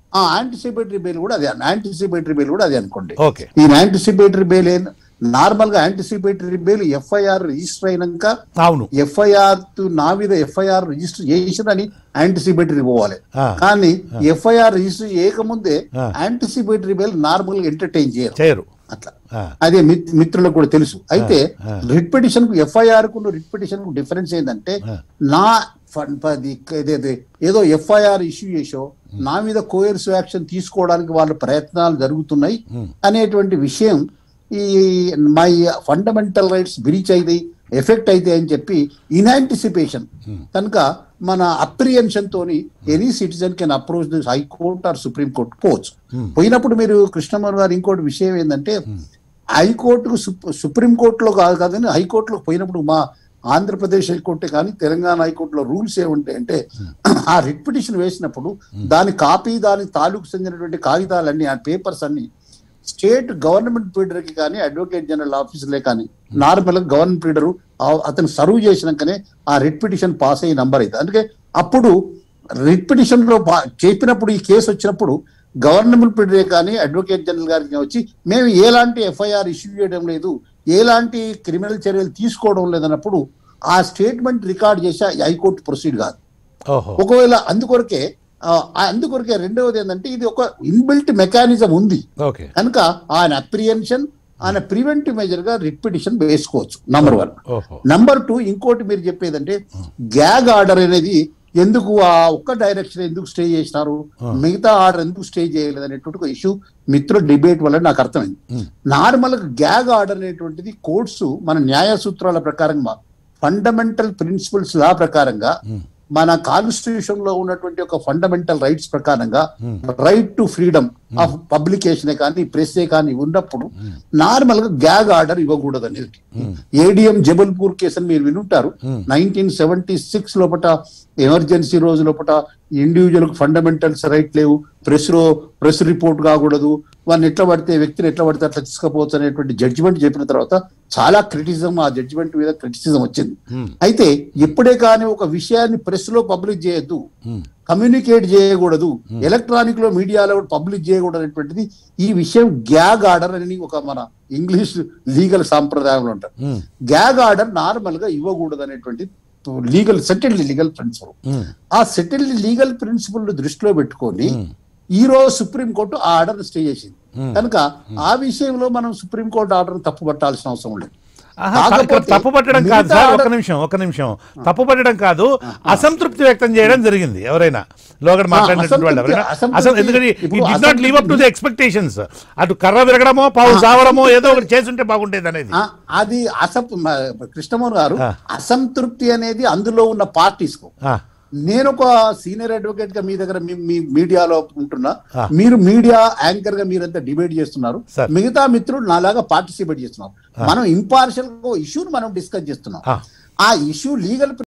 ఆ anticipatory bail కూడా అదే యాంటిసిపేటరీ బెయిల్ కూడా అదే అనుకోండి ఓకే ఈ యాంటిసిపేటరీ బెయిల్ నార్మల్ గా యాంటిసిపేటరీ బెయిల్ ఎఫ్ఐఆర్ రిజిస్టర్ అయినాక అవును ఎఫ్ఐఆర్ నా మీద ఎఫ్ఐఆర్ రిజిస్టర్ చేసినని యాంటిసిపేటరీ పోవాలి ఆ. కానీ ఎఫ్ఐఆర్ రిజిస్టర్ చేయకముందే ఆ. యాంటిసిపేటరీ బెయిల్ నార్మల్ గా ఎంటర్టైన్ చేయరు చేయరు అట్లా ఆ, అదే మిత్- మిత్రులకు కూడా తెలుసు అయితే ఆ. రిట్ పిటిషన్ కు ఎఫ్ఐఆర్ కు రిట్ పిటిషన్ కు డిఫరెన్స్ ఏంటంటే ఆ. నా ఫ- పది- ఇదేదే ఏదో ఎఫ్ఐఆర్ ఇష్యూ చేసో నా మీద కోయర్స్ యాక్షన్ తీసుకోవడానికి వాళ్ళ ప్రయత్నాలు జరుగుతున్నాయి Hmm. అనేటువంటి విషయం ఈ మై ఫండమెంటల్ రైట్స్ బ్రీచ్ అయితే ఎఫెక్ట్ అయితే అని చెప్పి ఇన్యాంటిసిపేషన్ కనుక మన అప్రిహెన్షన్ తోని any citizen can approach this high court or supreme court పోవచ్చు పోయినప్పుడు మీరు కృష్ణమోహన్ గారు ఇంకోటి విషయం ఏంటంటే హైకోర్టుకు సుప్- సుప్రీం కోర్టులో కాదు కాదని హైకోర్టులో పోయినప్పుడు మా ఆంధ్రప్రదేశ్ హైకోర్టే కానీ తెలంగాణ హైకోర్టులో రూల్స్ ఏముంటాయి అంటే ఆ రిట్ పిటిషన్ వేసినప్పుడు దాని కాపీ దాని తాలూకు చెందినటువంటి కాగితాలన్నీ ఆ పేపర్స్ అన్ని స్టేట్ గవర్నమెంట్ పీడర్ కి కానీ అడ్వకేట్ జనరల్ ఆఫీసులే కానీ నార్మల్ గా గవర్నమెంట్ పీడరు అతను సర్వ్ చేసినాకనే ఆ రిట్ పిటిషన్ పాస్ అయ్యే నంబర్ అయితే అందుకే అప్పుడు రిట్ పిటిషన్ లో పా- చెప్పినప్పుడు ఈ కేసు వచ్చినప్పుడు గవర్నమెంట్ పీడరే కానీ అడ్వకేట్ జనరల్ గారికి వచ్చి మేము ఎలాంటి ఎఫ్ఐఆర్ ఇష్యూ చేయడం లేదు ఎలాంటి క్రిమినల్ చర్యలు తీసుకోవడం లేదన్నప్పుడు ఆ స్టేట్మెంట్ రికార్డ్ చేసి ఆ హైకోర్టు ప్రొసీడ్ కాదు ఓహో ఒకవేళ అందుకొరకే ఆ, అందుకొరకే రెండవది ఏంటంటే ఇది ఒక ఇన్బిల్ట్ మెకానిజం ఉంది ఓకే కనుక ఆయన అప్రిహెన్షన్ ఆయన ప్రివెంటివ్ మెజర్ గా రిట్ పిటిషన్ వేసుకోవచ్చు నంబర్ వన్ ఓహో నంబర్ టూ ఇంకోటి మీరు చెప్పేదంటే గ్యాగ్ ఆర్డర్ అనేది ఎందుకు ఆ ఒక్క డైరెక్షన్ ఎందుకు స్టే చేసినారు మిగతా ఆర్డర్ ఎందుకు స్టే చేయలేదు అనేటువంటి ఒక ఇష్యూ మిత్రుల డిబేట్ వల్ల నాకు అర్థమైంది నార్మల్ గా గ్యాగ్ ఆర్డర్ అనేటువంటిది కోర్ట్స్ మన న్యాయ సూత్రాల ప్రకారంగా ఫండమెంటల్ ప్రిన్సిపల్స్ లా ప్రకారంగా మన కాన్స్టిట్యూషన్ లో ఉన్నటువంటి ఒక ఫండమెంటల్ రైట్స్ ప్రకారంగా right to freedom of publication కానీ ప్రెస్ కానీ ఉన్నప్పుడు నార్మల్ గా గ్యాగ్ ఆర్డర్ ఇవ్వకూడదు అనేది ఏడిఎం జబల్పూర్ కేసు అని మీరు వినుంటారు నైన్టీన్ సెవెంటీ సిక్స్ లోపల ఎమర్జెన్సీ రోజు లోపల ఇండివిజువల్ ఫండమెంటల్స్ రైట్ లేవు ప్రెస్ లో ప్రెస్ రిపోర్ట్ కాకూడదు వాడిని ఎట్లా పడితే వ్యక్తిని ఎట్లా పడితే అట్లా తీసుకపోవచ్చు అనేటువంటి జడ్జిమెంట్ చెప్పిన తర్వాత చాలా క్రిటిసిజం ఆ జడ్జిమెంట్ మీద క్రిటిసిజం వచ్చింది అయితే ఎప్పుడే కానీ ఒక విషయాన్ని ప్రెస్ లో పబ్లిష్ చేయొద్దు కమ్యూనికేట్ చేయకూడదు ఎలక్ట్రానిక్ లో మీడియాలో పబ్లిష్ చేయకూడదు అనేటువంటిది ఈ విషయం గ్యాగ్ ఆర్డర్ అని ఒక మన ఇంగ్లీష్ లీగల్ సాంప్రదాయంలో ఉంటారు గ్యాగ్ ఆర్డర్ నార్మల్ గా ఇవ్వకూడదు అనేటువంటి లీగల్ సెటిల్డ్ లీగల్ ప్రిన్సిపల్ ఆ సెటిల్డ్ లీగల్ ప్రిన్సిపల్ దృష్టిలో పెట్టుకొని ఈ రోజు సుప్రీం కోర్టు ఆ ఆర్డర్ స్టే చేసింది కనుక ఆ విషయంలో మనం సుప్రీం కోర్టు ఆర్డర్ తప్పు పట్టాల్సిన అవసరం లేదు ఆహా, ఇక్కడ కాకపోతే తప్పు పట్టడం కాదు మిగతా సార్ ఒక ఆర్డర్- నిమిషం ఒక నిమిషం తప్పు పట్టడం కాదు అసంతృప్తి వ్యక్తం చేయడం జరిగింది ఎవరైనా లోగడ మాట్లాడినటువంటి వాళ్ళు అసంతృప్తి- ఎవరైనా అసంతృప్తి- అసలు ఎందుకంటే ఇప్పుడు did not live up to the expectations అటు కర్ర విరగడమో పావు చావడమో ఏదో ఒకటి చేసుంటే బాగుండేది అనేది ఆ, అది అసప్ మ- కృష్ణమోహన్ గారు ఆ. అసంతృప్తి అనేది అందులో ఉన్న పార్టీస్ కు ఆ, నేను ఒక సీనియర్ అడ్వకేట్ గా మీ దగ్గర మీ- మీ మీడియాలో ఉంటున్నా ఆ. మీరు మీడియా యాంకర్ గా మీరంతా డిబేట్ చేస్తున్నారు సార్. మిగతా మిత్రులు నాలాగా పార్టిసిపేట్ చేస్తున్నారు మనం ఇంపార్షియల్ ఇష్యూని మనం డిస్కస్ చేస్తున్నాం ఆ. ఆ ఇష్యూ లీగల్